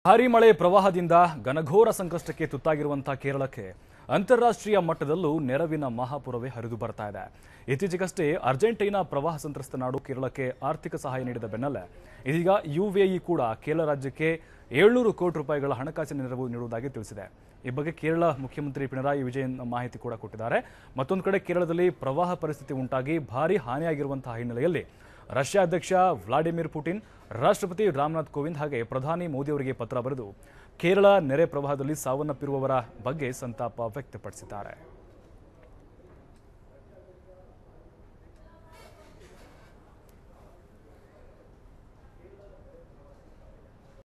ಭಾರೀ ಮಳೆ ಪ್ರವಾಹದಿಂದ ಘನಘೋರ ಸಂಕಷ್ಟಕ್ಕೆ ತುತ್ತಾಗಿರುವಂತಹ ಕೇರಳಕ್ಕೆ ಅಂತಾರಾಷ್ಟ್ರೀಯ ಮಟ್ಟದಲ್ಲೂ ನೆರವಿನ ಮಹಾಪುರವೇ ಹರಿದು ಬರ್ತಾ ಇದೆ ಇತ್ತೀಚೆಗಷ್ಟೇ ಅರ್ಜೆಂಟೈನಾ ಪ್ರವಾಹ ಸಂತ್ರಸ್ತ ನಾಡು ಕೇರಳಕ್ಕೆ ಆರ್ಥಿಕ ಸಹಾಯ ನೀಡಿದ ಬೆನ್ನಲ್ಲೇ ಇದೀಗ ಯುಎಇ ಕೂಡ ಕೇರಳ ರಾಜ್ಯಕ್ಕೆ ಏಳ್ನೂರು ಕೋಟಿ ರೂಪಾಯಿಗಳ ಹಣಕಾಸಿನ ನೆರವು ನೀಡುವುದಾಗಿ ತಿಳಿಸಿದೆ ಈ ಬಗ್ಗೆ ಕೇರಳ ಮುಖ್ಯಮಂತ್ರಿ ಪಿಣರಾಯಿ ವಿಜಯನ್ ಮಾಹಿತಿ ಕೂಡ ಕೊಟ್ಟಿದ್ದಾರೆ ಮತ್ತೊಂದು ಕಡೆ ಕೇರಳದಲ್ಲಿ ಪ್ರವಾಹ ಪರಿಸ್ಥಿತಿ ಉಂಟಾಗಿ ಭಾರೀ ಹಾನಿಯಾಗಿರುವಂತಹ ಹಿನ್ನೆಲೆಯಲ್ಲಿ ರಷ್ಯಾ ಅಧ್ಯಕ್ಷ ವ್ಲಾಡಿಮಿರ್ ಪುಟಿನ್ ರಾಷ್ಟ್ರಪತಿ ರಾಮನಾಥ್ ಕೋವಿಂದ್ ಹಾಗೆ ಪ್ರಧಾನಿ ಮೋದಿ ಅವರಿಗೆ ಪತ್ರ ಬರೆದು ಕೇರಳ ನೆರೆ ಪ್ರವಾಹದಲ್ಲಿ ಸಾವನ್ನಪ್ಪಿರುವವರ ಬಗ್ಗೆ ಸಂತಾಪ ವ್ಯಕ್ತಪಡಿಸಿದ್ದಾರೆ